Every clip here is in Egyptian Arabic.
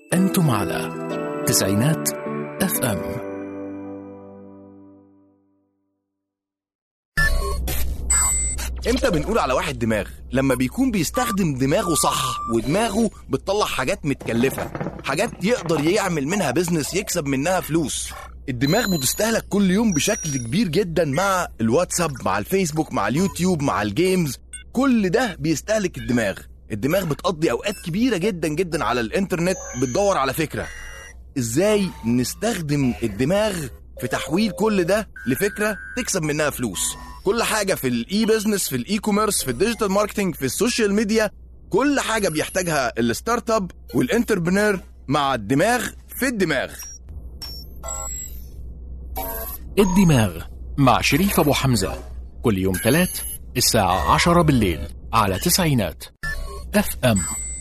أنتم على تسعينات اف ام امتى بنقول على واحد دماغ لما بيكون بيستخدم دماغه صح ودماغه بتطلع حاجات متكلفة حاجات يقدر يعمل منها بيزنس يكسب منها فلوس الدماغ بتستهلك كل يوم بشكل كبير جدا مع الواتساب مع الفيسبوك مع اليوتيوب مع الجيمز كل ده بيستهلك الدماغ الدماغ بتقضي اوقات كبيرة جدا جدا على الانترنت بتدور على فكرة ازاي نستخدم الدماغ في تحويل كل ده لفكره تكسب منها فلوس كل حاجه في الاي بزنس في الاي كوميرس في الديجيتال ماركتنج في السوشيال ميديا كل حاجه بيحتاجها الستارت اب والانتربرنور مع الدماغ في الدماغ الدماغ مع شريف أبو حمزة كل يوم ثلاث الساعة عشرة بالليل على تسعينات اف ام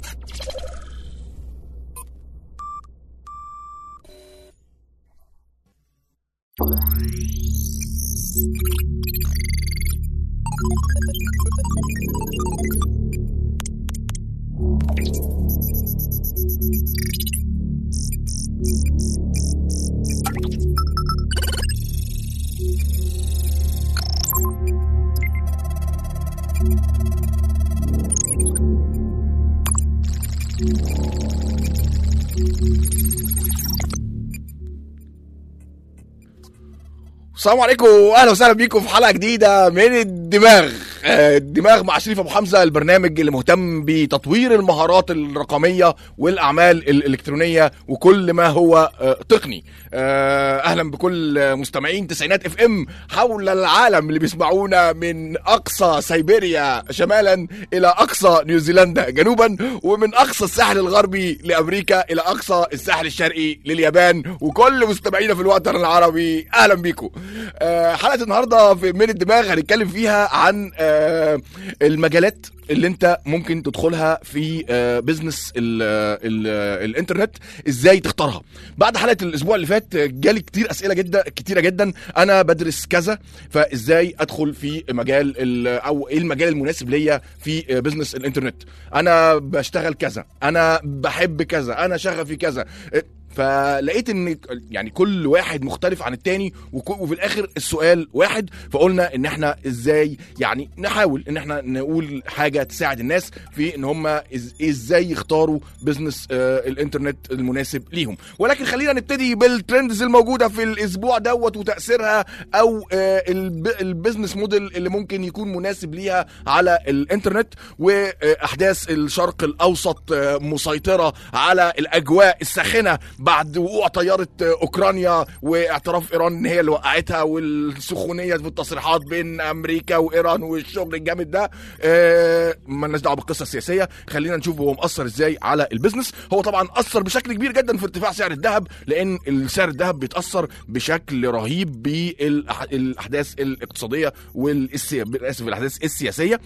السلام عليكم واهلا وسهلا بيكم في حلقه جديده من الدماغ آه، الدماغ مع شريف ابو حمزه البرنامج اللي مهتم بتطوير المهارات الرقميه والاعمال الالكترونيه وكل ما هو آه، تقني آه، اهلا بكل مستمعين تسعينات اف ام حول العالم اللي بيسمعونا من اقصى سيبيريا شمالا الى اقصى نيوزيلندا جنوبا ومن اقصى الساحل الغربي لامريكا الى اقصى الساحل الشرقي لليابان وكل مستمعينا في الوطن العربي اهلا بيكم آه، حلقه النهارده في من الدماغ هنتكلم فيها عن آه، المجالات اللي انت ممكن تدخلها في آه، بيزنس ال ال الانترنت ازاي تختارها بعد حلقه الاسبوع اللي فات آه، جالي كتير اسئله جدا كتيره جدا انا بدرس كذا فازاي ادخل في مجال ال- او ايه المجال المناسب ليا في آه، بيزنس الانترنت انا بشتغل كذا انا بحب كذا انا شغفي كذا آه، فلقيت ان يعني كل واحد مختلف عن التاني وك- وفي الاخر السؤال واحد فقلنا ان احنا ازاي يعني نحاول ان احنا نقول حاجه تساعد الناس في ان هم إز ازاي يختاروا بزنس آه الانترنت المناسب ليهم ولكن خلينا نبتدي بالترندز الموجوده في الاسبوع دوت وتاثيرها او آه الب البزنس موديل اللي ممكن يكون مناسب ليها على الانترنت واحداث الشرق الاوسط آه مسيطره على الاجواء الساخنه بعد وقوع طياره آه، اوكرانيا واعتراف ايران ان هي اللي وقعتها والسخونيه في التصريحات بين امريكا وايران والشغل الجامد ده آه، مالناش دعوه بالقصه السياسيه خلينا نشوف هو مأثر ازاي على البيزنس هو طبعا اثر بشكل كبير جدا في ارتفاع سعر الذهب لان سعر الذهب بيتاثر بشكل رهيب بالاحداث الاقتصاديه والسي... اسف الاحداث السياسيه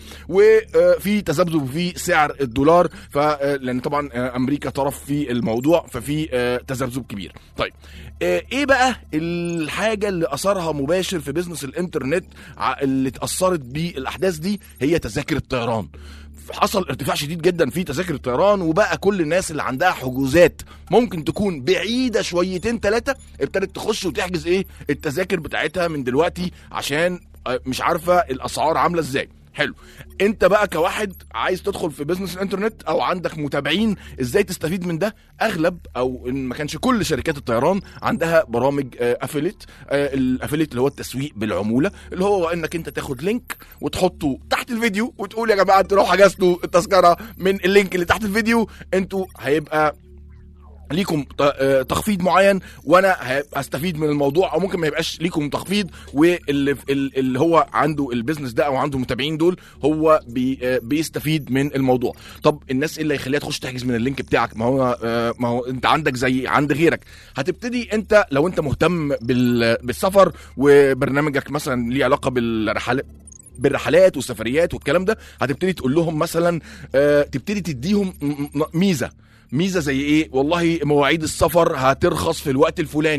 وفي تذبذب في سعر الدولار ف لان طبعا آه، امريكا طرف في الموضوع ففي آه، تذبذب كبير طيب آه، ايه بقى الحاجه اللي اثرها مباشر في بيزنس الانترنت ع- اللي اتاثرت بالاحداث دي هي تذاكر الطيران حصل ارتفاع شديد جدا في تذاكر الطيران وبقى كل الناس اللي عندها حجوزات ممكن تكون بعيده شويتين ثلاثه ابتدت تخش وتحجز ايه التذاكر بتاعتها من دلوقتي عشان آه، مش عارفه الاسعار عامله ازاي حلو انت بقى كواحد عايز تدخل في بزنس الانترنت او عندك متابعين ازاي تستفيد من ده اغلب او ان ما كانش كل شركات الطيران عندها برامج افيليت الافيليت اللي هو التسويق بالعموله اللي هو انك انت تاخد لينك وتحطه تحت الفيديو وتقول يا جماعه انتوا لو حجزتوا التذكره من اللينك اللي تحت الفيديو انتوا هيبقى ليكم ت- آه، تخفيض معين وانا هبقى استفيد من الموضوع او ممكن ما يبقاش ليكم تخفيض واللي ال- اللي هو عنده البيزنس ده او عنده المتابعين دول هو بي آه، بيستفيد من الموضوع طب الناس ايه اللي هيخليها تخش تحجز من اللينك بتاعك ما هو آه، ما هو انت عندك زي عند غيرك هتبتدي انت لو انت مهتم بال- بالسفر وبرنامجك مثلا ليه علاقه بالرحلات بالرحلات والسفريات والكلام ده هتبتدي تقول لهم مثلا آه، تبتدي تديهم م- م- ميزه ميزه زي ايه والله مواعيد السفر هترخص في الوقت الفلاني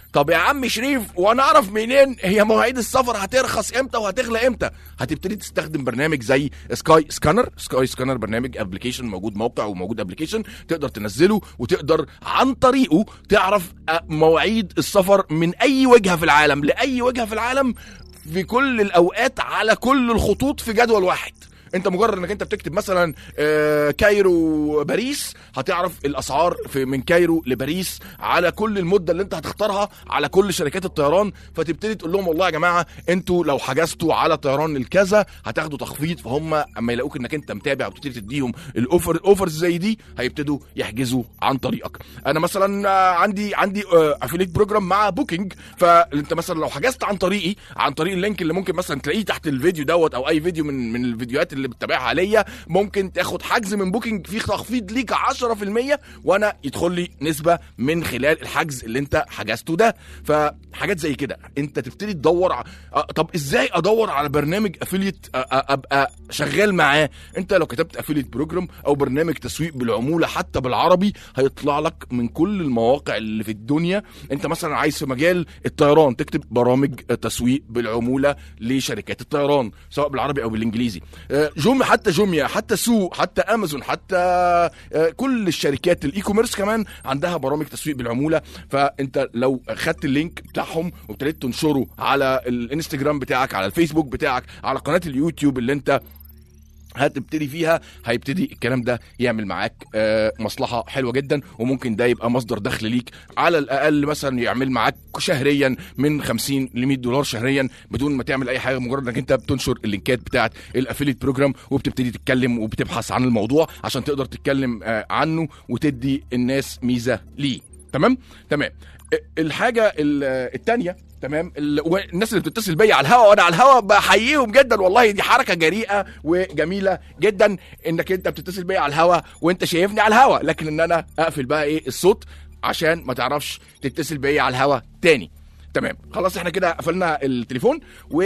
طب يا عم شريف وانا اعرف منين هي مواعيد السفر هترخص امتى وهتغلى امتى هتبتدي تستخدم برنامج زي سكاي سكانر سكاي سكانر برنامج ابلكيشن موجود موقع وموجود ابلكيشن تقدر تنزله وتقدر عن طريقه تعرف آه، مواعيد السفر من اي وجهه في العالم لاي وجهه في العالم في كل الاوقات على كل الخطوط في جدول واحد انت مجرد انك انت بتكتب مثلا آه، كايرو باريس هتعرف الاسعار في من كايرو لباريس على كل المده اللي انت هتختارها على كل شركات الطيران فتبتدي تقول لهم والله يا جماعه انتوا لو حجزتوا على طيران الكذا هتاخدوا تخفيض فهم اما يلاقوك انك انت متابع وبتبتدي تديهم الاوفر الاوفرز زي دي هيبتدوا يحجزوا عن طريقك انا مثلا آه، عندي عندي افيليت بروجرام مع بوكينج فانت مثلا لو حجزت عن طريقي عن طريق اللينك اللي ممكن مثلا تلاقيه تحت الفيديو دوت او اي فيديو من من الفيديوهات اللي بتتابعها ليا ممكن تاخد حجز من بوكينج فيه تخفيض ليك 10% وانا يدخل لي نسبه من خلال الحجز اللي انت حجزته ده فحاجات زي كده انت تبتدي تدور ع... آه، طب ازاي ادور على برنامج افيليت ابقى شغال معاه انت لو كتبت افيليت بروجرام او برنامج تسويق بالعموله حتى بالعربي هيطلع لك من كل المواقع اللي في الدنيا انت مثلا عايز في مجال الطيران تكتب برامج تسويق بالعموله لشركات الطيران سواء بالعربي او بالانجليزي آه، جوم حتى جوميا حتى سوق حتى امازون حتى آه، كل الشركات الاي كوميرس كمان عندها برامج تسويق بالعموله فانت لو خدت اللينك بتاعهم وابتديت تنشره على الانستجرام بتاعك على الفيسبوك بتاعك على قناه اليوتيوب اللي انت هتبتدي فيها هيبتدي الكلام ده يعمل معاك آه، مصلحه حلوه جدا وممكن ده يبقى مصدر دخل ليك على الاقل مثلا يعمل معاك شهريا من 50 ل 100 دولار شهريا بدون ما تعمل اي حاجه مجرد انك انت بتنشر اللينكات بتاعه الافيليت بروجرام وبتبتدي تتكلم وبتبحث عن الموضوع عشان تقدر تتكلم آه، عنه وتدي الناس ميزه ليه تمام تمام الحاجه الثانيه تمام ال- والناس اللي بتتصل بيا على الهوا وانا على الهوا بحييهم جدا والله دي حركه جريئه وجميله جدا انك انت بتتصل بيا على الهوا وانت شايفني على الهوا لكن ان انا اقفل بقى ايه الصوت عشان ما تعرفش تتصل بيا على الهوا تاني تمام خلاص احنا كده قفلنا التليفون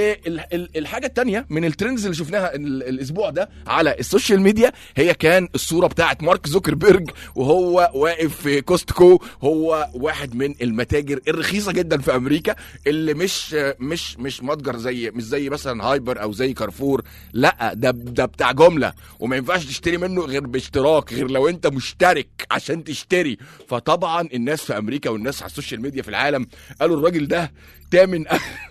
والحاجه التانية من الترندز اللي شفناها ال- الاسبوع ده على السوشيال ميديا هي كان الصوره بتاعت مارك زوكربيرج وهو واقف في كوستكو هو واحد من المتاجر الرخيصه جدا في امريكا اللي مش مش مش متجر زي مش زي مثلا هايبر او زي كارفور لا ده ده بتاع جمله وما ينفعش تشتري منه غير باشتراك غير لو انت مشترك عشان تشتري فطبعا الناس في امريكا والناس على السوشيال ميديا في العالم قالوا الراجل ده تامن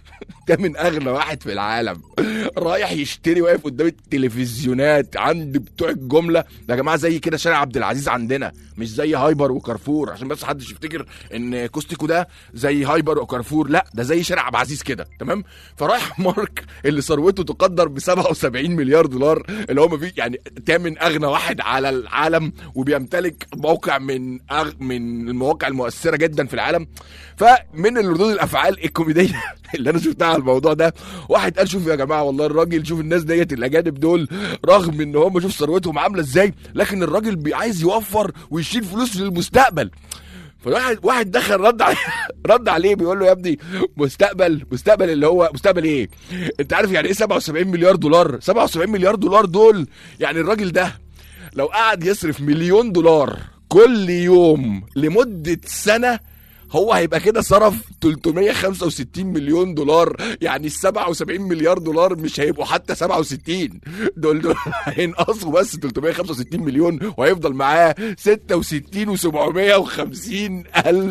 تامن اغنى واحد في العالم رايح يشتري واقف قدام التلفزيونات عند بتوع الجمله يا جماعه زي كده شارع عبد العزيز عندنا مش زي هايبر وكارفور عشان بس محدش يفتكر ان كوستيكو ده زي هايبر وكارفور لا ده زي شارع عبد العزيز كده تمام فرايح مارك اللي ثروته تقدر ب 77 مليار دولار اللي هو ما فيه يعني تامن اغنى واحد على العالم وبيمتلك موقع من أغ... من المواقع المؤثره جدا في العالم فمن الردود الافعال الكوميديه اللي انا شفتها على الموضوع ده واحد قال شوف يا جماعه والله الراجل شوف الناس ديت الاجانب دول رغم ان هم شوف ثروتهم عامله ازاي لكن الراجل بي- عايز يوفر ويشيل فلوس للمستقبل فواحد واحد دخل رد عليه رد عليه بيقول له يا ابني مستقبل مستقبل اللي هو مستقبل ايه؟ انت عارف يعني ايه 77 مليار دولار؟ 77 مليار دولار دول يعني الراجل ده لو قعد يصرف مليون دولار كل يوم لمدة سنة هو هيبقى كده صرف 365 مليون دولار يعني ال 77 مليار دولار مش هيبقوا حتى 67 دول دول هينقصوا بس 365 مليون وهيفضل معاه 66 و750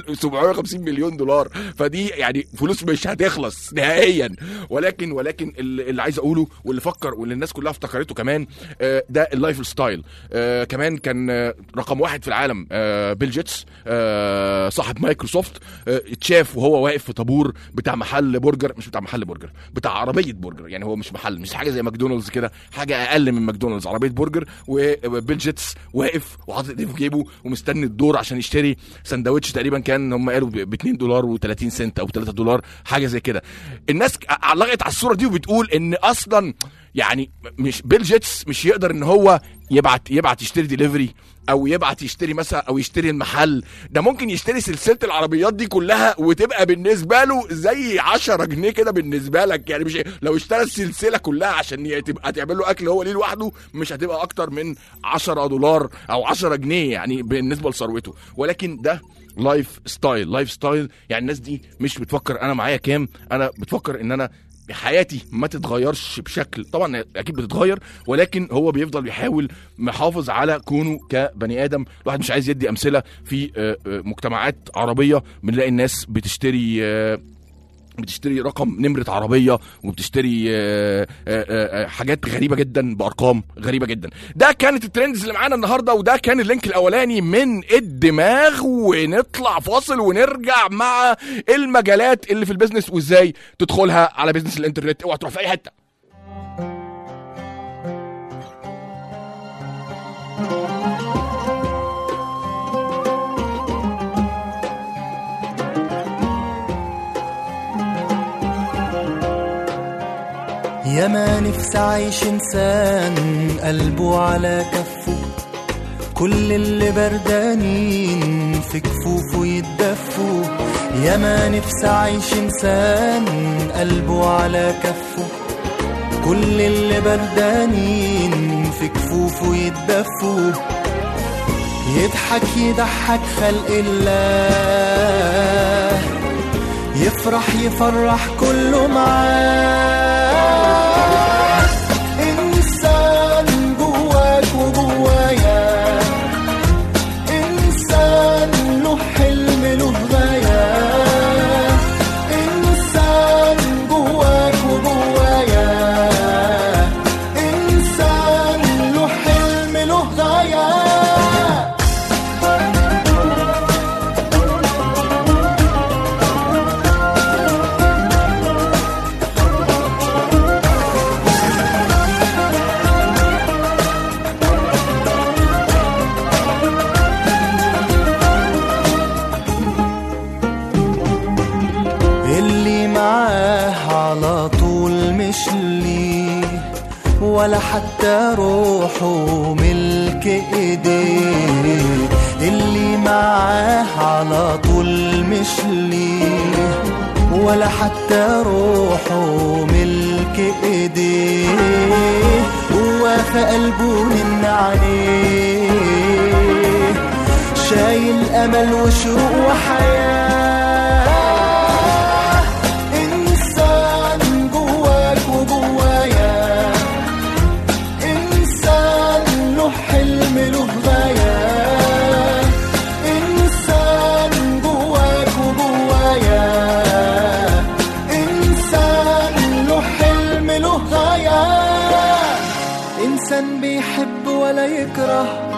750 مليون دولار فدي يعني فلوس مش هتخلص نهائيا ولكن ولكن اللي اللي عايز اقوله واللي فكر واللي الناس كلها افتكرته كمان آه، ده اللايف ستايل آه، كمان كان آه، رقم واحد في العالم آه، بيل جيتس آه، صاحب مايكروسوفت آه، اتشاف وهو واقف في طابور بتاع محل برجر مش بتاع محل برجر بتاع عربيه برجر يعني هو مش محل مش حاجه زي ماكدونالدز كده حاجه اقل من ماكدونالدز عربيه برجر وبيل جيتس واقف وحاطط ايديه في جيبه ومستني الدور عشان يشتري سندوتش تقريبا كان هم قالوا ب 2 دولار و30 سنت او 3 دولار حاجه زي كده الناس علقت على الصوره دي وبتقول ان اصلا يعني مش بيل جيتس مش يقدر ان هو يبعت يبعت يشتري ديليفري او يبعت يشتري مثلا او يشتري المحل ده ممكن يشتري سلسله العربيات دي كلها وتبقى بالنسبه له زي 10 جنيه كده بالنسبه لك يعني مش لو اشترى السلسله كلها عشان ي- تبقى تعمل له اكل هو ليه لوحده مش هتبقى اكتر من 10 دولار او 10 جنيه يعني بالنسبه لثروته ولكن ده لايف ستايل لايف ستايل يعني الناس دي مش بتفكر انا معايا كام انا بتفكر ان انا حياتي ما تتغيرش بشكل طبعا اكيد بتتغير ولكن هو بيفضل بيحاول محافظ على كونه كبني ادم الواحد مش عايز يدي امثله في آه، آه، مجتمعات عربيه بنلاقي الناس بتشتري آه، بتشتري رقم نمرة عربية وبتشتري آه، آه، آه، حاجات غريبة جدا بأرقام غريبة جدا ده كانت الترندز اللي معانا النهاردة وده كان اللينك الأولاني من الدماغ ونطلع فاصل ونرجع مع المجالات اللي في البيزنس وازاي تدخلها على بيزنس الانترنت اوعى تروح في اي حتة يا ما نفسي عايش انسان قلبه على كفه كل اللي بردانين في كفوفه يتدفوا يا ما نفسي عايش انسان قلبه على كفه كل اللي بردانين في كفوفه يتدفوا يضحك يضحك خلق الله يفرح يفرح كله معاه إنسان جواك وجوايا إنسان له حلم له غاية إنسان جواك وجوايا إنسان له حلم له غاية اللي معاه على طول مش ليه ولا حتى روحه ملك ايديه اللي معاه على طول مش ليه ولا حتى روحه ملك ايديه هو في قلبه من عليه شايل امل وشوق وحياه انسان جواك وجوايا انسان له حلم له غايه انسان جواك وجوايا انسان له حلم له غايه انسان بيحب ولا يكره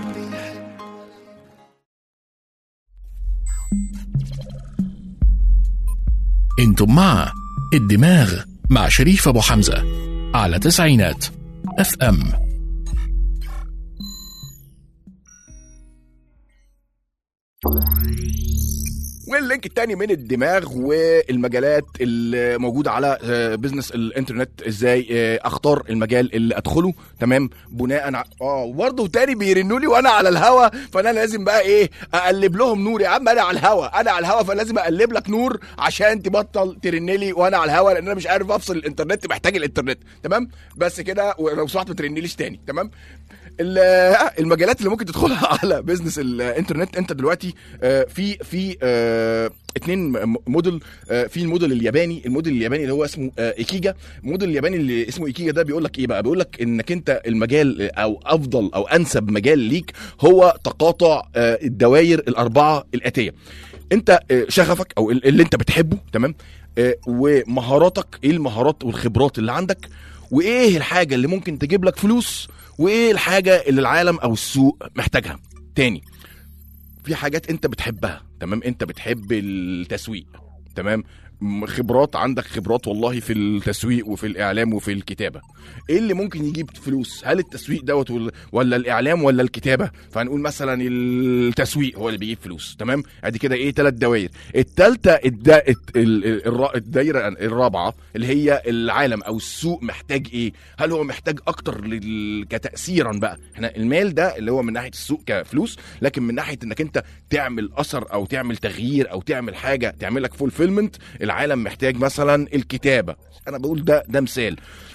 انتم مع الدماغ مع شريف ابو حمزه على تسعينات اف ام واللينك التاني من الدماغ والمجالات اللي موجودة على آه، بيزنس الانترنت ازاي آه، اختار المجال اللي ادخله تمام بناء ع... اه وبرضه تاني بيرنوا لي وانا على الهوا فانا لازم بقى ايه اقلب لهم نور يا عم انا على الهوا انا على الهوا فلازم اقلب لك نور عشان تبطل ترن لي وانا على الهوا لان انا مش عارف افصل الانترنت محتاج الانترنت تمام بس كده ولو سمحت ما ترنليش تاني تمام ال- آه، المجالات اللي ممكن تدخلها على بيزنس الانترنت انت دلوقتي آه، في في آه، اتنين م- موديل آه، في الموديل الياباني الموديل الياباني اللي هو اسمه آه، ايكيجا الموديل الياباني اللي اسمه ايكيجا ده بيقول لك ايه بقى بيقول لك انك انت المجال او افضل او انسب مجال ليك هو تقاطع آه، الدوائر الاربعه الاتيه انت آه، شغفك او ال- اللي انت بتحبه تمام آه، ومهاراتك ايه المهارات والخبرات اللي عندك وايه الحاجه اللي ممكن تجيب لك فلوس وايه الحاجه اللي العالم او السوق محتاجها تاني في حاجات انت بتحبها تمام انت بتحب التسويق تمام م- خبرات عندك خبرات والله في التسويق وفي الاعلام وفي الكتابه ايه اللي ممكن يجيب فلوس هل التسويق دوت ولا- ولا الاعلام ولا الكتابه فهنقول مثلا التسويق هو اللي بيجيب فلوس تمام ادي كده ايه ثلاث دوائر الثالثه الدا... الت- ال- ال- الرا- الدايره الرابعه اللي هي العالم او السوق محتاج ايه هل هو محتاج اكتر لل... كتاثيرا بقى احنا المال ده اللي هو من ناحيه السوق كفلوس لكن من ناحيه انك انت تعمل اثر او تعمل تغيير او تعمل حاجه تعمل لك فولفيلمنت العالم محتاج مثلا الكتابه انا بقول ده ده مثال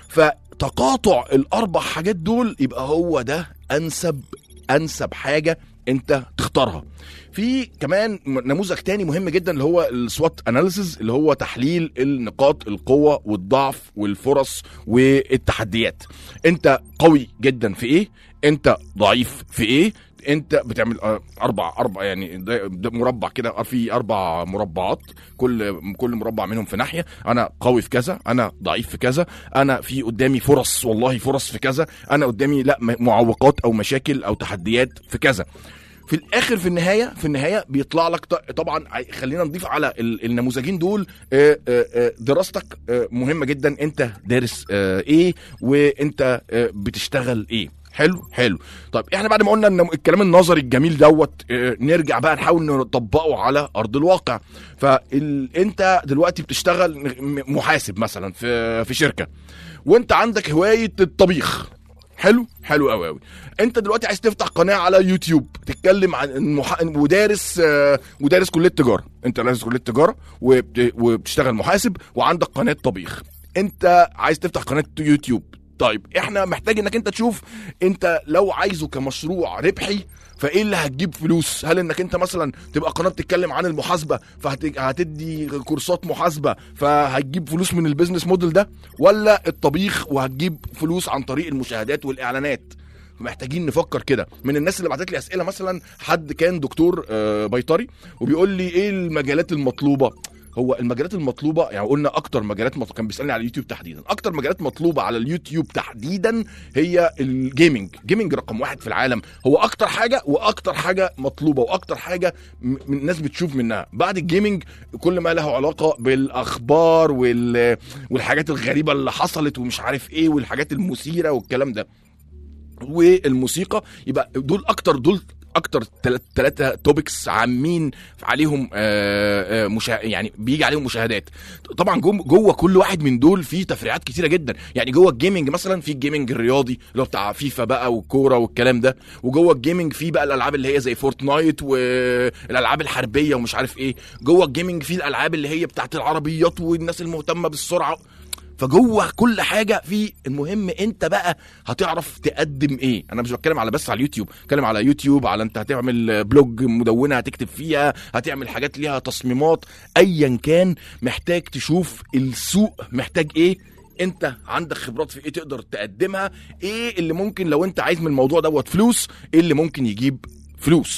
فتقاطع الاربع حاجات دول يبقى هو ده انسب انسب حاجه انت تختارها في كمان م- نموذج تاني مهم جدا اللي هو السوات اناليسز اللي هو تحليل النقاط القوه والضعف والفرص والتحديات انت قوي جدا في ايه انت ضعيف في ايه انت بتعمل آه، اربع اربع يعني ده ده مربع كده في اربع مربعات كل كل مربع منهم في ناحيه انا قوي في كذا انا ضعيف في كذا انا في قدامي فرص والله فرص في كذا انا قدامي لا م- معوقات او مشاكل او تحديات في كذا في الاخر في النهايه في النهايه بيطلع لك ط- طبعا عي- خلينا نضيف على ال- النموذجين دول آه، آه، آه، دراستك آه، مهمه جدا انت دارس آه، ايه وانت آه، بتشتغل ايه حلو حلو طيب احنا بعد ما قلنا ان الكلام النظري الجميل دوت آه، نرجع بقى نحاول نطبقه على ارض الواقع فانت دلوقتي بتشتغل م- محاسب مثلا في في شركه وانت عندك هوايه الطبيخ حلو حلو قوي قوي انت دلوقتي عايز تفتح قناه على يوتيوب تتكلم عن المح... ودارس آه، ودارس كليه تجاره انت دارس كليه تجاره وبت... وبتشتغل محاسب وعندك قناه طبيخ انت عايز تفتح قناه يوتيوب طيب احنا محتاج انك انت تشوف انت لو عايزه كمشروع ربحي فايه اللي هتجيب فلوس هل انك انت مثلا تبقى قناه بتتكلم عن المحاسبه فهتدي كورسات محاسبه فهتجيب فلوس من البيزنس موديل ده ولا الطبيخ وهتجيب فلوس عن طريق المشاهدات والاعلانات محتاجين نفكر كده من الناس اللي بعتت لي اسئله مثلا حد كان دكتور آه، بيطري وبيقول لي ايه المجالات المطلوبه هو المجالات المطلوبه يعني قلنا اكتر مجالات مطلوبة كان بيسالني على اليوتيوب تحديدا اكتر مجالات مطلوبه على اليوتيوب تحديدا هي الجيمنج جيمنج رقم واحد في العالم هو اكتر حاجه واكتر حاجه مطلوبه واكتر حاجه م- م- الناس بتشوف منها بعد الجيمنج كل ما له علاقه بالاخبار وال... والحاجات الغريبه اللي حصلت ومش عارف ايه والحاجات المثيره والكلام ده والموسيقى يبقى دول اكتر دول اكتر ثلاثة توبكس عامين عليهم آه، آه، مشا... يعني بيجي عليهم مشاهدات طبعا جوه جوه كل واحد من دول في تفريعات كتيره جدا يعني جوه الجيمنج مثلا في الجيمنج الرياضي اللي هو بتاع فيفا بقى والكوره والكلام ده وجوه الجيمنج في بقى الالعاب اللي هي زي فورتنايت والالعاب الحربيه ومش عارف ايه جوه الجيمنج في الالعاب اللي هي بتاعت العربيات والناس المهتمه بالسرعه فجوه كل حاجه في المهم انت بقى هتعرف تقدم ايه انا مش بتكلم على بس على اليوتيوب بتكلم على يوتيوب على انت هتعمل بلوج مدونه هتكتب فيها هتعمل حاجات ليها تصميمات ايا كان محتاج تشوف السوق محتاج ايه انت عندك خبرات في ايه تقدر تقدمها ايه اللي ممكن لو انت عايز من الموضوع دوت فلوس ايه اللي ممكن يجيب فلوس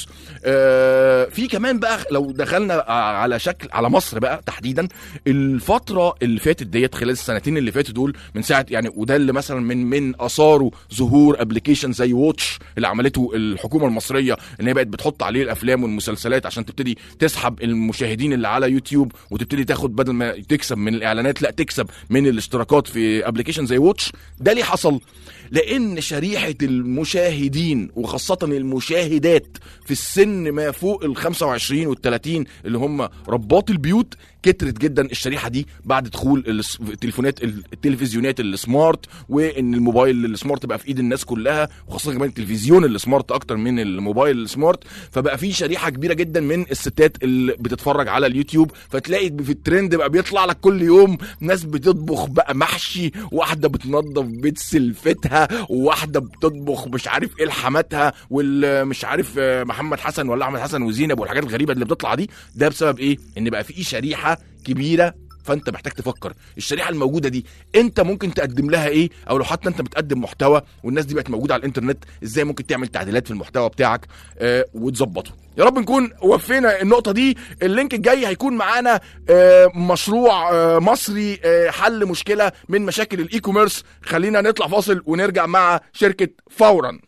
آه في كمان بقى لو دخلنا على شكل على مصر بقى تحديدا الفتره اللي فاتت ديت خلال السنتين اللي فاتوا دول من ساعه يعني وده اللي مثلا من من اثاره ظهور ابلكيشن زي واتش اللي عملته الحكومه المصريه ان هي بقت بتحط عليه الافلام والمسلسلات عشان تبتدي تسحب المشاهدين اللي على يوتيوب وتبتدي تاخد بدل ما تكسب من الاعلانات لا تكسب من الاشتراكات في ابلكيشن زي واتش ده ليه حصل لان شريحه المشاهدين وخاصه المشاهدات في السن ما فوق ال 25 وال 30 اللي هم رباط البيوت كترت جدا الشريحه دي بعد دخول الس- التليفونات التلفزيونات السمارت وان الموبايل السمارت بقى في ايد الناس كلها وخاصه كمان التلفزيون السمارت اكتر من الموبايل السمارت فبقى في شريحه كبيره جدا من الستات اللي بتتفرج على اليوتيوب فتلاقي في الترند بقى بيطلع لك كل يوم ناس بتطبخ بقى محشي واحده بتنظف بيت سلفتها وواحده بتطبخ مش عارف ايه لحماتها والمش عارف آه، محمد حسن ولا احمد حسن وزينب والحاجات الغريبه اللي بتطلع دي ده بسبب ايه ان بقى في شريحه كبيره فانت محتاج تفكر الشريحه الموجوده دي انت ممكن تقدم لها ايه او لو حتى انت بتقدم محتوى والناس دي بقت موجوده على الانترنت ازاي ممكن تعمل تعديلات في المحتوى بتاعك آه وتظبطه يا رب نكون وفينا النقطه دي اللينك الجاي هيكون معانا آه مشروع آه مصري آه حل مشكله من مشاكل الاي كوميرس خلينا نطلع فاصل ونرجع مع شركه فورا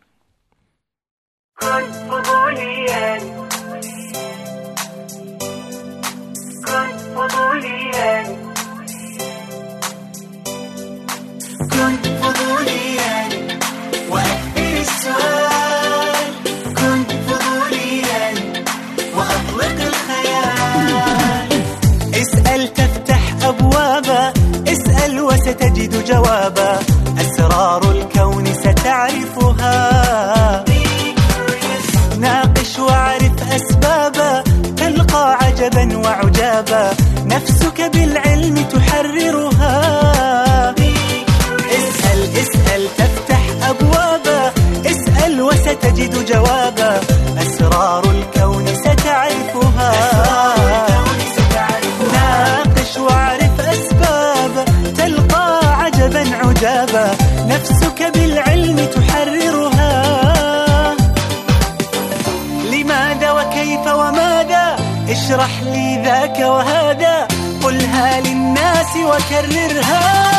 كن فضوليا كن فضوليا جوابا أسرار الكون ستعرفها ناقش واعرف أسبابا تلقى عجبا وعجابا نفسك بالعلم تحررها اسأل اسأل تفتح أبوابا اسأل وستجد جوابا أسرار الكون ستعرفها ناقش واعرف أسبابا تلقى عجبا عجابا نفسك بالعلم تحررها لماذا وكيف وماذا اشرح لي ذاك وهذا قلها للناس وكررها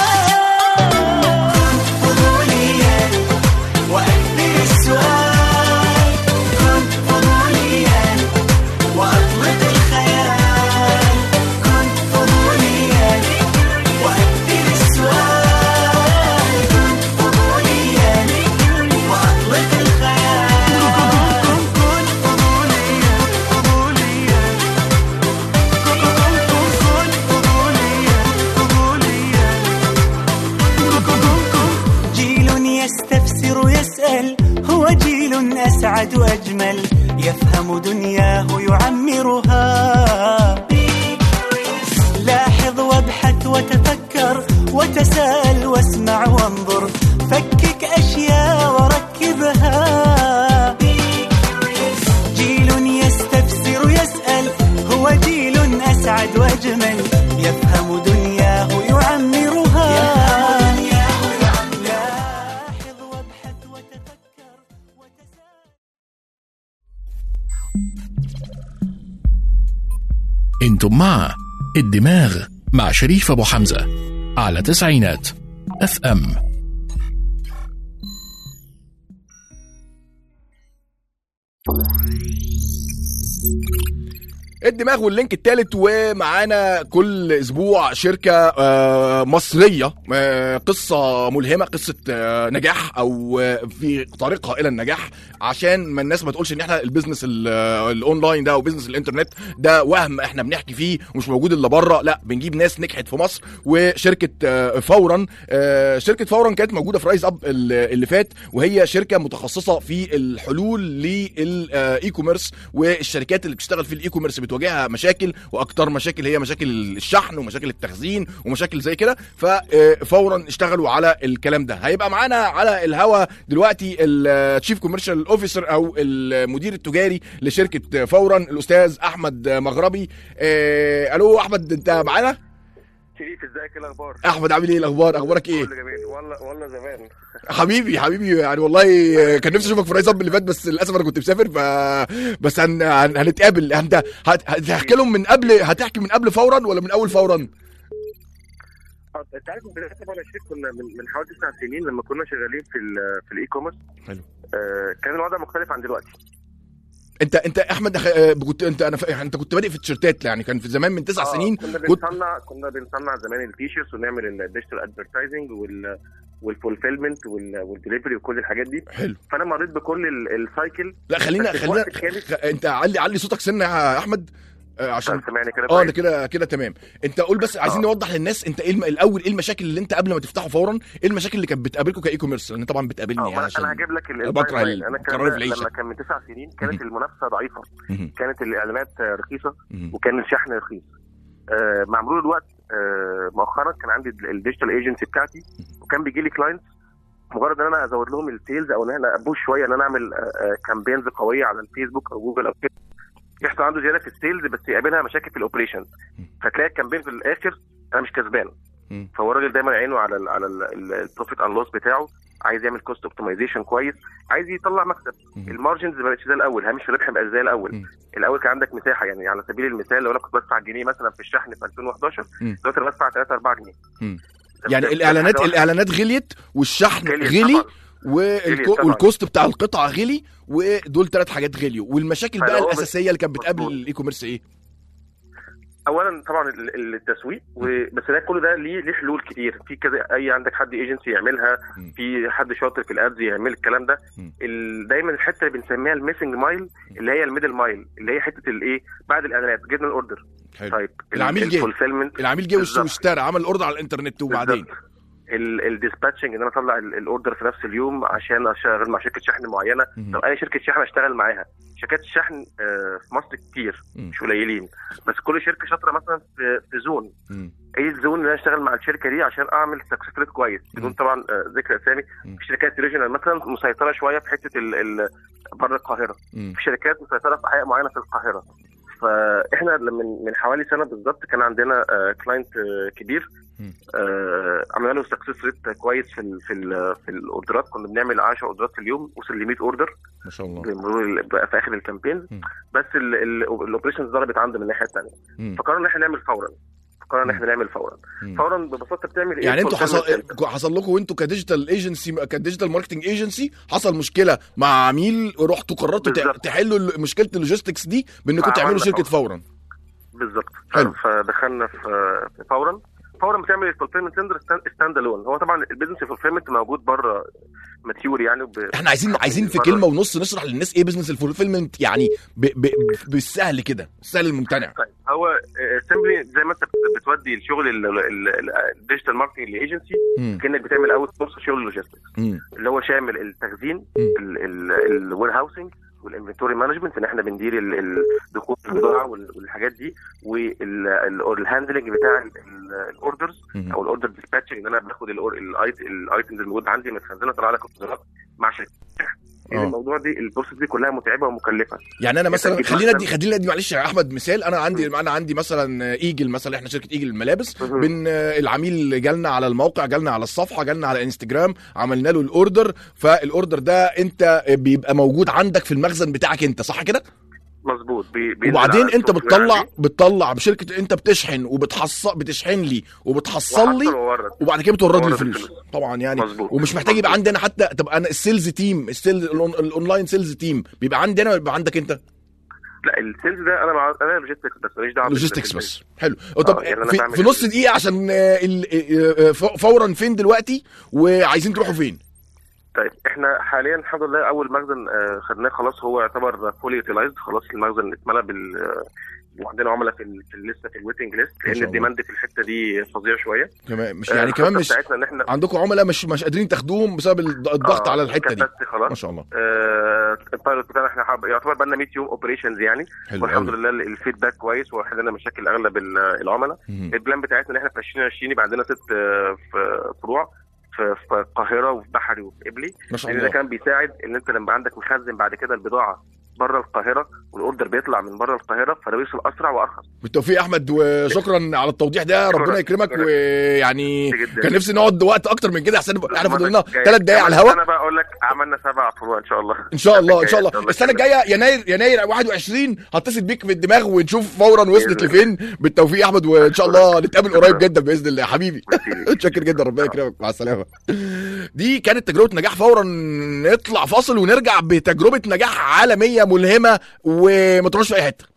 كن فضوليا وأكثر السؤال كن فضوليا وأطلق الخيال كن فضوليا وأكثر السؤال كن فضوليا وأطلق الخيال كن فضوليا فضوليا كن فضوليا فضوليا جيل يستفسر يسأل هو جيل أسعد أجمل يفهم دنياه يعمرها لاحظ وابحث وتفكر وتساءل واسمع وانظر فكك أشياء وركبها جيل يستفسر يسأل هو جيل أسعد وأجمل يفهم دنياه يعمرها لاحظ وابحث وتفكر وتساءل انتم مع الدماغ مع شريف ابو حمزه على تسعينات اف ام الدماغ واللينك الثالث ومعانا كل اسبوع شركه آه، مصريه آه، قصه ملهمه قصه آه، نجاح او آه، في طريقها الى النجاح عشان ما الناس ما تقولش ان احنا البيزنس ال- آه، الاونلاين ده وبيزنس الانترنت ده وهم احنا بنحكي فيه ومش موجود الا بره لا بنجيب ناس نجحت في مصر وشركه آه، فورا آه، شركه فورا كانت موجوده في رايز اب ال- اللي فات وهي شركه متخصصه في الحلول للاي كوميرس والشركات اللي بتشتغل في الاي كوميرس بتواجهها مشاكل واكتر مشاكل هي مشاكل الشحن ومشاكل التخزين ومشاكل زي كده ففورا اشتغلوا على الكلام ده هيبقى معانا على الهوا دلوقتي التشيف كوميرشال اوفيسر او المدير التجاري لشركه فورا الاستاذ احمد مغربي آه، الو احمد انت معانا شريف ازيك ايه الاخبار؟ احمد عامل ايه الاخبار اخبارك ايه كله جميل والله والله زمان حبيبي حبيبي يعني والله كان نفسي اشوفك في رايز اب اللي فات بس للاسف انا كنت مسافر ف بس هن... هن... هنتقابل انت هت... هتحكي لهم من قبل هتحكي من قبل فورا ولا من اول فورا؟ آه، انت عارف بدايه طبعا يا شريف كنا من, من حوالي تسع سنين لما كنا شغالين في ال في الاي كوميرس حلو. آه كان الوضع مختلف عن دلوقتي انت انت احمد أخ... آه، كنت انت انا ف... انت كنت بادئ في التيشيرتات يعني كان في زمان من تسع آه، سنين كنا كنت بنصنع كنا بنصنع زمان التيشيرتس ونعمل الديجيتال ادفرتايزنج وال والفولفيلمنت والدليفري وكل الحاجات دي حلو فانا مريت بكل ال- السايكل لا خلينا بس في خلينا وقت كامل. خ... انت علي علي صوتك سنه يا احمد آه، عشان سامعني كده اه كويس؟ ده كده كده تمام انت قول بس عايزين آه. نوضح للناس انت ايه الم... الاول ايه المشاكل اللي انت قبل ما تفتحوا فورا ايه المشاكل اللي كانت بتقابلكم كاي كوميرس لان طبعا بتقابلني اه يعني ما انا عشان أنا هجيب لك ال- بكره التايم لاين. انا كان القرار في العيشة. لما كان من تسع سنين كانت مهم. المنافسه ضعيفه مهم. كانت الاعلانات آه، رخيصه مهم. وكان الشحن رخيص آه، مع مرور الوقت آه، مؤخرا كان عندي ال- الديجيتال ايجنسي بتاعتي وكان بيجي لي كلاينتس مجرد ان انا ازود لهم السيلز او ان انا ابوش شويه ان انا اعمل كامبينز قويه على الفيسبوك او جوجل او كده يحصل عنده زياده في السيلز بس يقابلها مشاكل في الاوبريشن فتلاقي الكامبين في الاخر انا مش كسبان مم. فهو الراجل دايما عينه على ال على البروفيت ان لوس بتاعه عايز يعمل كوست اوبتمايزيشن كويس عايز يطلع مكسب مم. المارجنز ما بقتش زي الاول هامش الربح ما بقاش زي الاول مم. الاول كان عندك مساحه يعني على سبيل المثال لو انا كنت بدفع جنيه مثلا في الشحن في 2011 مم. دلوقتي انا بدفع 3 4 جنيه مم. ده- يعني ده- الاعلانات ده حاجة الاعلانات غليت والشحن غليت غلي طبعاً. والكو طبعاً. والكوست بتاع القطعه غلي ودول ثلاث حاجات غليوا والمشاكل بقى فلو هو الاساسيه اللي كانت بتقابل مظبوط. الاي كوميرس ايه؟ اولا طبعا ال- ال- التسويق و- بس ده كل ده ليه ليه حلول كتير في كذا اي عندك حد ايجنسي يعملها مم. في حد شاطر في الادز يعمل الكلام ده مم. ال- دايما الحته اللي بنسميها الميسنج مايل اللي هي الميدل مايل اللي هي حته الايه بعد الاعلانات جبنا الاوردر حلو طيب العميل جه. الفولفيلمنت العميل جه وش- بالظبط. واشترى عمل اوردر على الانترنت وبعدين بالظبط. الديسباتشنج ان انا اطلع ال- الاوردر في نفس اليوم عشان اشتغل مع شركه شحن معينه مم. طب اي شركه شحن اشتغل معاها شركات الشحن آه، في مصر كتير مم. مش قليلين بس كل شركه شاطره مثلا في في زون مم. ايه الزون اللي انا اشتغل مع الشركه دي عشان اعمل سكسس ريت كويس بدون طبعا آه، ذكر اسامي مم. في شركات ريجنال مثلا مسيطره شويه في حته ال- ال- بره القاهره مم. في شركات مسيطره في احياء معينه في القاهره فاحنا من من حوالي سنه بالظبط كان عندنا كلاينت كبير مم. آه، عملنا له سكسس ريت كويس في ال في ال في الاوردرات كنا بنعمل 10 اوردرات في اليوم وصل ل 100 اوردر ما شاء الله بمرور ال- بقى في اخر الكامبين مم. بس الاوبريشنز ضربت عنده من الناحيه الثانيه مم. فقررنا ان احنا نعمل فورا قررنا ان احنا نعمل فورا مم. فورا ببساطه بتعمل ايه يعني انتوا حصل fulfillment center. حصل لكم انتوا كديجيتال ايجنسي كديجيتال ماركتنج ايجنسي حصل مشكله مع عميل رحتوا قررتوا تع- بالظبط. تحلوا ال- مشكله اللوجيستكس دي بانكم تعملوا فعملنا شركه فورا. فورا بالظبط حلو. فدخلنا في في فورا فورا بتعمل الفولفيلمنت سنتر ستاند الون هو طبعا البيزنس فولفيلمنت موجود بره ماتيور يعني وب... احنا عايزين عايزين في بره. كلمه ونص نشرح للناس ايه بزنس الفولفيلمنت يعني ب ب بالسهل كده السهل الممتنع طيب هو سيمبلي زي ما انت بت- بتودي الشغل الديجيتال ماركتنج لايجنسي مم. كانك بتعمل اوت سورس شغل لوجيستكس مم. اللي هو شامل التخزين الوير هاوسنج والانفنتوري مانجمنت ان احنا بندير ال- ال- دخول البضاعه وال- والحاجات دي والهاندلنج بتاع الاوردرز مم. او الاوردر ديسباتشنج ان انا باخد الايتمز الموجوده عندي متخزنه طالعه لك اوردرات مع شركه آه. الموضوع دي البروسيس دي كلها متعبه ومكلفه يعني انا مثلا تجيب خلينا مثلاً- دي خلينا دي معلش يا احمد مثال انا عندي انا عندي مثلا ايجل مثلا احنا شركه ايجل الملابس مهم. بن العميل جالنا على الموقع جالنا على الصفحه جالنا على انستجرام عملنا له الاوردر فالاوردر ده انت بيبقى موجود عندك في المخزن بتاعك انت صح كده مظبوط بي- بينزل وبعدين على انت السوق بتطلع يعني. بتطلع بشركه انت بتشحن وبتحصل بتشحن لي وبتحصل وحصل لي وورد. وبعد كده بتورد لي ورد الفلوس الفلوس. طبعا يعني مظبوط. ومش محتاج يبقى مظبوط. عندي انا حتى تبقى انا السيلز تيم السيلز الأون- الاونلاين سيلز تيم بيبقى عندي انا ولا بيبقى عندك انت لا السيلز ده انا مع... انا لوجيستكس بس ماليش دعوه لوجيستكس بال- بس حلو طب يعني أنا في, بعمل في نص دقيقه عشان آه، ال- آه، آه، ف- فورا فين دلوقتي وعايزين تروحوا فين طيب احنا حاليا الحمد لله اول مخزن آه، خدناه خلاص هو يعتبر فولي يوتيلايزد خلاص المخزن اتملى بال آه، وعندنا عملاء في ال- في لسه في الويتنج ليست ما شاء لان الله. الديماند في الحته دي فظيع شويه كمان مش آه، يعني كمان الخطة مش بتاعتنا ان احنا عندكم عملاء مش مش قادرين تاخدوهم بسبب الض- الضغط آه، على الحته دي capacity خلاص ما شاء الله آه، البايلوت بتاعنا احنا حب... يعتبر بقى لنا 100 يوم اوبريشنز يعني حلو والحمد قوي. لله ال- الفيدباك كويس وحلينا مشاكل اغلب ال- العملاء مهم. البلان بتاعتنا ان احنا في 2020 يبقى عندنا ست آه، في فروع في في القاهره وفي بحري وفي قبلي ما شاء لان ده الله كان بيساعد ان انت لما عندك مخزن بعد كده البضاعه بره القاهره والاوردر بيطلع من بره القاهره فده بيوصل اسرع وارخص بالتوفيق يا احمد وشكرا على التوضيح ده شكراً. ربنا يكرمك شكراً. ويعني جدا. كان نفسي نقعد وقت اكتر من كده احسن احنا فاضل لنا جاي. ثلاث دقايق على كمان الهوا انا بقى اقول لك عملنا سبع فروع ان شاء الله ان شاء الله ان شاء الله كده. السنه الجايه يناير يناير 21 هتصل بيك في الدماغ ونشوف فورا وصلت بإذن لفين بالتوفيق يا احمد وان شاء الله نتقابل قريب جدا باذن الله حبيبي ميرسي. متشكر جدا ربنا يكرمك مع السلامه دي كانت تجربه نجاح فورا نطلع فاصل ونرجع بتجربه نجاح عالميه ملهمه وما تروحش في اي حته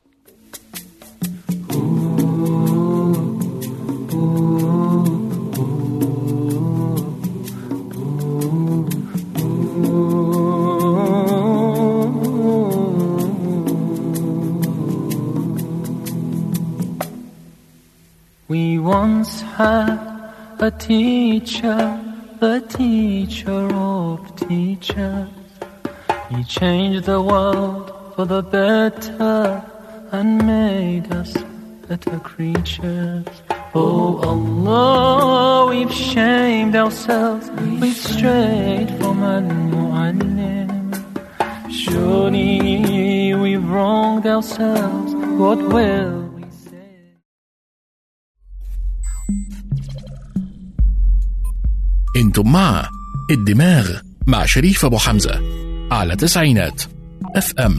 We once had a teacher, the teacher of teachers. He changed the world for the better and made us better creatures. Oh Allah, we've shamed ourselves, we've strayed from Al-Mu'allim. Surely we've wronged ourselves, what will we say? انتم مع الدماغ مع شريف ابو حمزه على تسعينات اف ام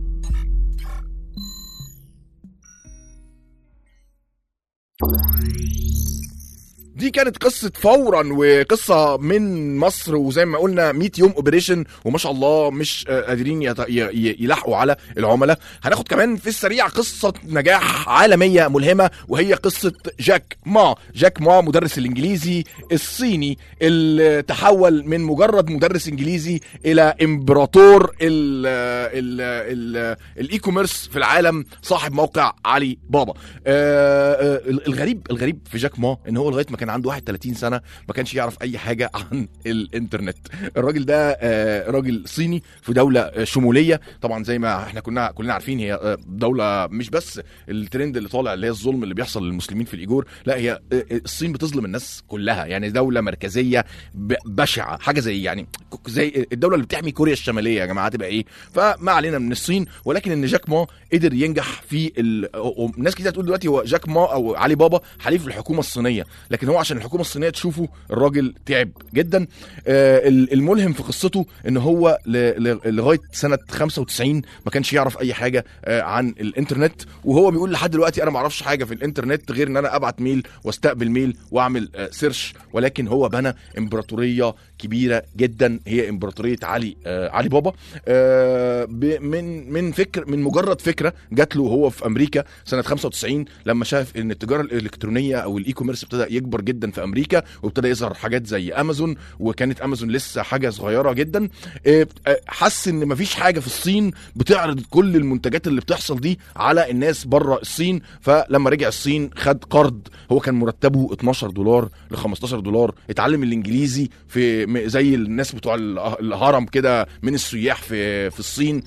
دي كانت قصة فورا وقصة من مصر وزي ما قلنا 100 يوم اوبريشن وما شاء الله مش آه، قادرين يت- ي- ي- يلاحقوا على العملاء هناخد كمان في السريع قصة نجاح عالمية ملهمة وهي قصة جاك ما جاك ما مدرس الانجليزي الصيني اللي تحول من مجرد مدرس انجليزي الى امبراطور ال ال ال الاي كوميرس في العالم صاحب موقع علي بابا آه، آه، الغريب الغريب في جاك ما ان هو لغايه ما كان عنده عنده 31 سنه ما كانش يعرف اي حاجه عن الانترنت الراجل ده آه، راجل صيني في دوله آه، شموليه طبعا زي ما احنا كنا كلنا عارفين هي آه، دوله مش بس الترند اللي طالع اللي هي الظلم اللي بيحصل للمسلمين في الايجور لا هي آه، آه، الصين بتظلم الناس كلها يعني دوله مركزيه ب- بشعه حاجه زي يعني ك- زي الدوله اللي بتحمي كوريا الشماليه يا جماعه تبقى ايه فما علينا من الصين ولكن ان جاك ما قدر ينجح في ال... ناس كتير تقول دلوقتي هو جاك ما او علي بابا حليف الحكومه الصينيه لكن هو عشان الحكومه الصينيه تشوفه الراجل تعب جدا آه، ال- الملهم في قصته ان هو ل- ل- لغايه سنه 95 ما كانش يعرف اي حاجه آه، عن الانترنت وهو بيقول لحد دلوقتي انا ما اعرفش حاجه في الانترنت غير ان انا ابعت ميل واستقبل ميل واعمل آه، سيرش ولكن هو بنى امبراطوريه كبيره جدا هي امبراطوريه علي آه، علي بابا آه، ب- من من فكر من مجرد فكره جات له هو في امريكا سنه 95 لما شاف ان التجاره الالكترونيه او الاي كوميرس ابتدى يكبر جدا في امريكا وابتدى يظهر حاجات زي امازون وكانت امازون لسه حاجه صغيره جدا آه، آه، حس ان مفيش حاجه في الصين بتعرض كل المنتجات اللي بتحصل دي على الناس بره الصين فلما رجع الصين خد قرض هو كان مرتبه 12 دولار ل 15 دولار اتعلم الانجليزي في م- زي الناس بتوع ال- الهرم كده من السياح في في الصين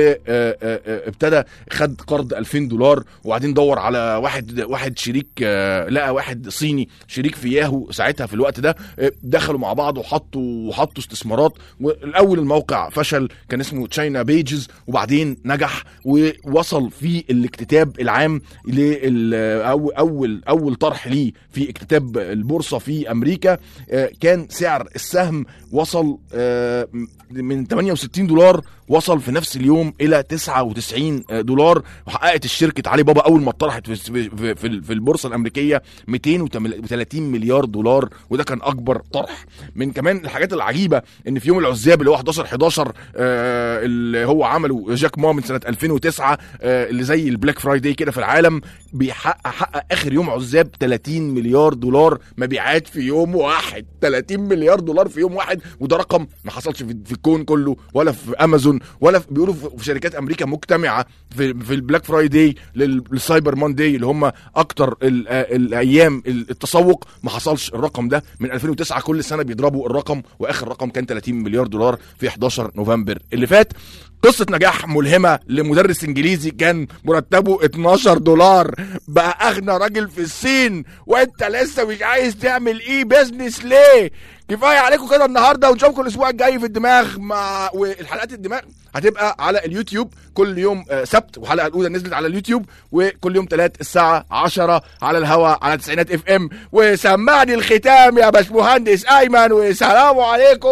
وابتدى خد قرض 2000 دولار وبعدين دور على واحد واحد شريك آه، لقى واحد صيني شريك في ياهو ساعتها في الوقت ده آه، دخلوا مع بعض وحطوا وحطوا استثمارات والاول الموقع فشل كان اسمه تشاينا بيجز وبعدين نجح ووصل في الاكتتاب العام لل أو اول اول طرح ليه في اكتتاب البورصه في امريكا آه، كان سعر السهم وصل آه، من 68 دولار وصل في نفس اليوم الى 99 دولار وحققت الشركه علي بابا اول ما اتطرحت في في في في البورصه الامريكيه 230 مليار دولار وده كان اكبر طرح من كمان الحاجات العجيبه ان في يوم العزاب اللي هو 11 11 آه، اللي هو عمله جاك ما من سنه 2009 آه، اللي زي البلاك فرايداي كده في العالم بيحقق حقق اخر يوم عزاب 30 مليار دولار مبيعات في يوم واحد 30 مليار دولار في يوم واحد وده رقم ما حصلش في, في الكون كله ولا في امازون ولا في بيقولوا في في شركات امريكا مجتمعه في في البلاك فرايداي لل- للسايبر مانداي اللي هم اكتر ال- آه، الايام التسوق ما حصلش الرقم ده من 2009 كل سنه بيضربوا الرقم واخر رقم كان 30 مليار دولار في 11 نوفمبر اللي فات قصة نجاح ملهمة لمدرس انجليزي كان مرتبه 12 دولار بقى اغنى راجل في الصين وانت لسه مش عايز تعمل ايه بيزنس ليه كفايه عليكم كده النهارده ونشوفكم الاسبوع الجاي في الدماغ مع والحلقات الدماغ هتبقى على اليوتيوب كل يوم آه، سبت والحلقه الاولى نزلت على اليوتيوب وكل يوم ثلاث الساعه 10 على الهواء على تسعينات اف ام وسمعني الختام يا باشمهندس ايمن والسلام عليكم